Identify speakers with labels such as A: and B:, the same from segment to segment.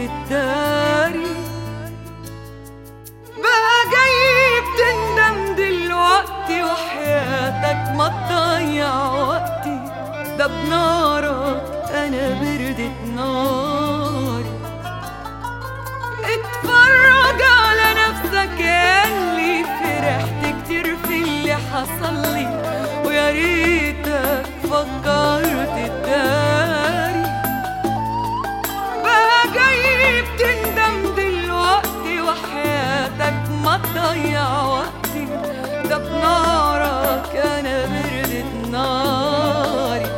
A: تداري بقى جاي بتندم دلوقتي وحياتك ما تضيع وقتي ده بنارك انا بردت ناري اتفرج على نفسك ياللي فرحت كتير في اللي حصل لي ويا ريتك فكرت تداري بقى جاي بتندم دلوقتي وحياتك ما تضيع وقتي ده بنارك انا بردت ناري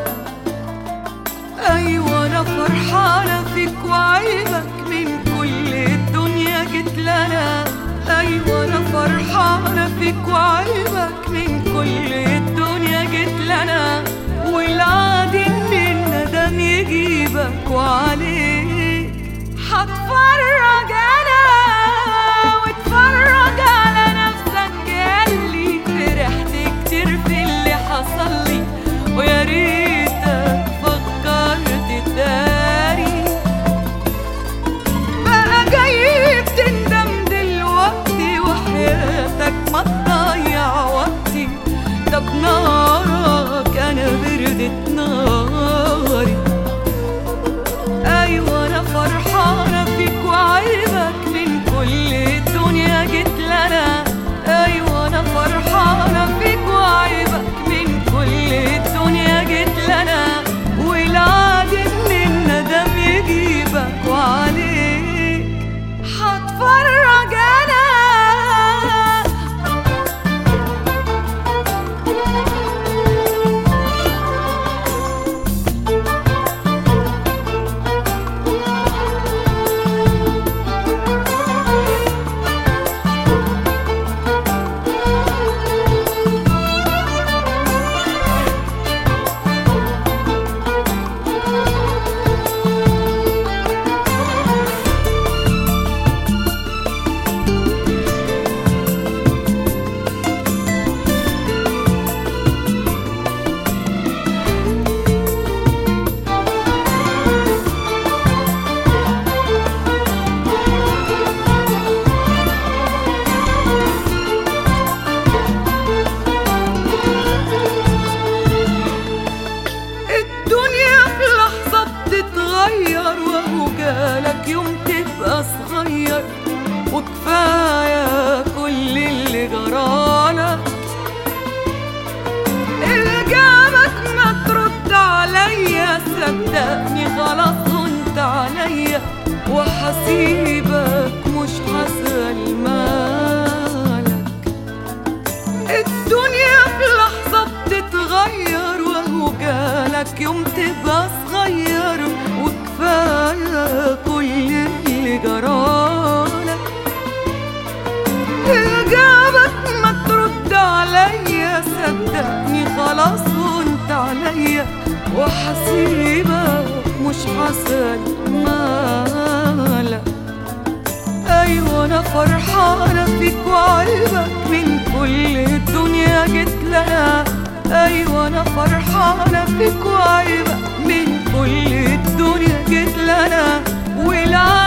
A: ايوه انا فرحانه فيك وعيبك من كل الدنيا جيت لنا ايوه انا فرحانه فيك وعيبك من كل الدنيا جيت لنا والعادي ان الندم يجيبك وعليك هتفرج انا واتفرج على نفسك ياللي فرحت كتير في اللي حصل لي ويا ريتك فكرت تداري بقى جاي بتندم دلوقتي وحياتك ما تضيع وقتي ده بنارك انا بردت ناري ايوه انا فرحانه فيك وعيبك من كل الدنيا جيت لنا ايوه انا فرحانه فيك وعيبك من كل الدنيا جيت لنا والعادي ان الندم يجيبك وعليك هتفرج انا الدنيا في لحظة بتتغير وهو جالك يوم تبقى صغير وكفاية كل اللي جرالك إجابك ما ترد عليا صدقني خلاص هنت عليا وحسيبك مش هسأل مالك الدنيا في لحظة بتتغير وهو جالك يوم تبقى صغير وكفاية كل اللي جرالك إجابك ما ترد عليا صدقني خلاص وانت عليا وحسيبك مش هسأل مالك ايوه انا فرحانه فيك وعيبك من كل الدنيا جيت لها ايوه انا فرحانه فيك وعيبك من كل الدنيا جيت لنا والعالم